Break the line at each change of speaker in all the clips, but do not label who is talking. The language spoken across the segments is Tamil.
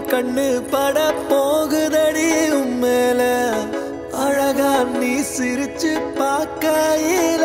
கண்ணு பட போகுதடி உண்மையில அழகா நீ சிரிச்சு பார்க்கையில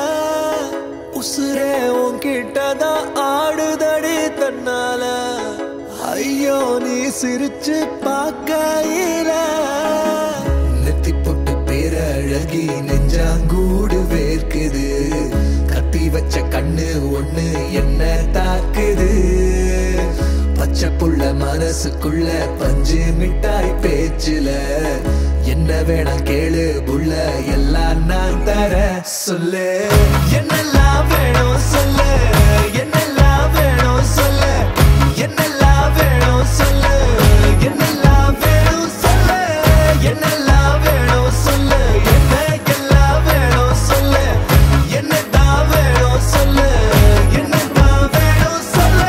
உசுரே உன்கிட்டதான் ஆடுதடி தன்னால ஐயோ நீ சிரிச்சு பார்க்கையில நெத்தி பொட்டு பேரழகி நெஞ்சாங்கூடு வேர்க்குது கத்தி வச்ச கண்ணு ஒண்ணு என்ன தாக்குது பச்சை புள்ள மனசுக்குள்ள பஞ்சு மிட்டாய் பேச்சுல என்ன வேணாம் கேளு புள்ள எல்லாம் நான் தர சொல்லு என்னெல்லாம் வேணும் சொல்லு என்னெல்லாம் வேணும் சொல்லு என்னெல்லாம் வேணும் சொல்லு என்னெல்லாம் வேணும் சொல்லு என்னெல்லாம் வேணும் சொல்லு என்ன எல்லாம் வேணும் சொல்லு என்னதான் வேணும் சொல்லு என்னதான் வேணும் சொல்லு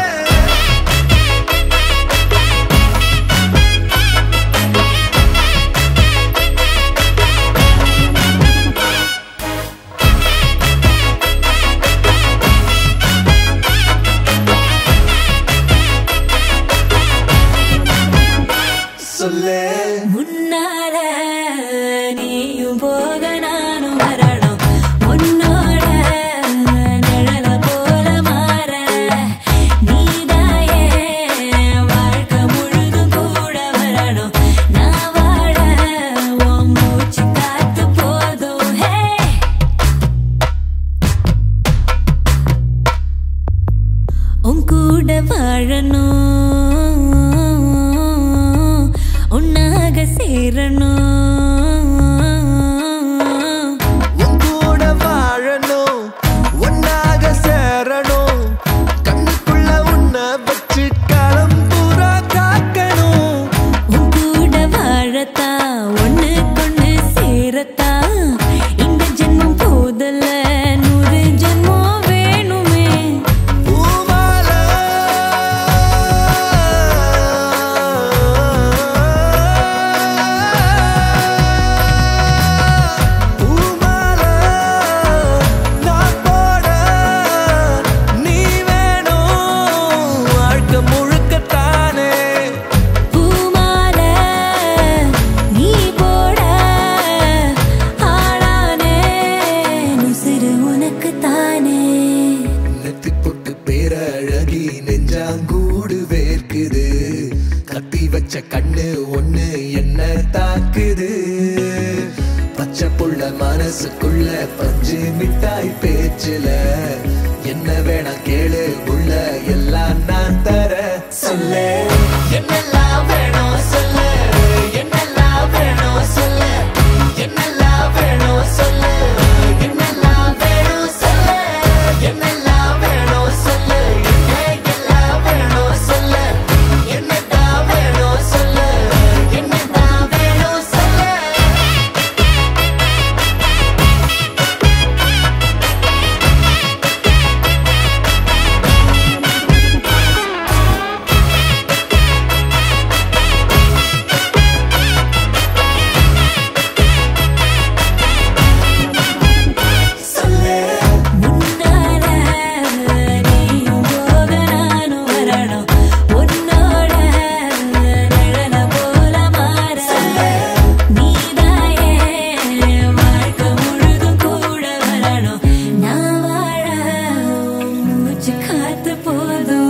சொல்லு
முன்னால நீயும் போக நானும் வரணும் உன்னோட நிழல போல மாற நீதாயே வாழ்க்கை முழுதும் கூட வரணும் நான் வாழ உன் மூச்சு காத்து போதும் ஹே உன் கூட வாழணும் உன்னாக சேரணும்
உன் கூட வாழணும் ஒன்னாக சேரணும் கண்ணுக்குள்ள உன்னை வச்சு களம் பூரா காக்கணும்
உன் கூட வாழத்தான் ஒண்ணு கொண்டு சேரத்தான் இந்த ஜென்மம் போதல்ல நூறு ஜென்மம் வேணுமே
பூமால பூமால நான் போட நீ வேணும் வாழ்க்கை முழுக்கத்தானே
பூமால நீ போட ஆளானே நுசிறு உனக்கு தானே
நெத்தி பொட்டு பேரழகி நெஞ்சாங்கூடு வேர்க்குது கத்தி வச்ச கண்ணு ஒண்ணு என்ன தாக்குது பச்சை புள்ள மனசுக்குள்ள பஞ்சு மிட்டாய் பேச்சுல என்ன வேணா கேளு உள்ள எல்லாம் நான் தர சொல்லு என்னெல்லாம் வேணும் சொல்லு என்னெல்லாம் வேணும் சொல்லு என்னெல்லாம் வேணும் சொல்லு என்னெல்லாம் வேணும் சொல்லு என்னெல்லாம் வேணும் சொல்லு என்ன எல்லாம் வேணும் சொல்லு என்னதான் வேணும் சொல்லு என்னதான் வேணும் சொல்லு சொல்லு
முன்னால நீயும் போக நானும் வரணும் உன்னோட நிழல போல மாற நீதாயே வாழ்க்கை முழுதும் கூட வரணும் நான் வாழ உன் மூச்சு காத்து போதும்